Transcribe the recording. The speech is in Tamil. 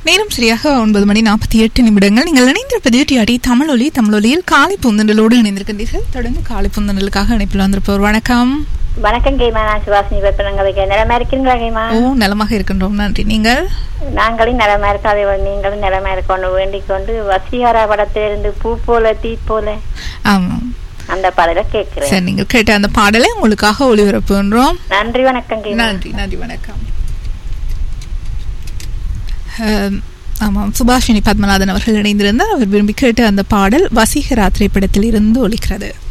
நேரம் சரியாக ஒன்பது மணி நாற்பத்தி எட்டு நிமிடங்கள் நீங்கள் இணைந்திருப்பது டிஆடி தமிழொலி தமிழொலியில் காலை புந்தண்டலோடு இணைந்திருக்கின்றீர்கள் தொடர்ந்து காலை புந்தண்டலுக்காக இணைப்பில் வந்திருப்பவர் வணக்கம் வணக்கம் கேமா நான் சுவாசினி வெப்பனங்க வைக்க நிலமா இருக்கீங்களா கேமா ஓ நலமாக இருக்கின்றோம் நன்றி நீங்கள் நாங்களும் நிலமா இருக்கோம் அதே போல நீங்களும் நிலமா இருக்கணும் வேண்டிக் கொண்டு வசீகரா படத்திலிருந்து பூ போல தீ போல ஆமாம் அந்த பாடலை கேட்கிறேன் சரி நீங்கள் கேட்ட அந்த பாடலை உங்களுக்காக ஒளிபரப்புகின்றோம் நன்றி வணக்கம் கேமா நன்றி நன்றி வணக்கம் அஹ், ஆமாம் சுபாஷினி பத்மநாதன் அவர்கள் இணைந்திருந்தார் அவர் விரும்பி கேட்ட அந்த பாடல் வசீகரா திரைப்படத்தில் இருந்து ஒலிக்கிறது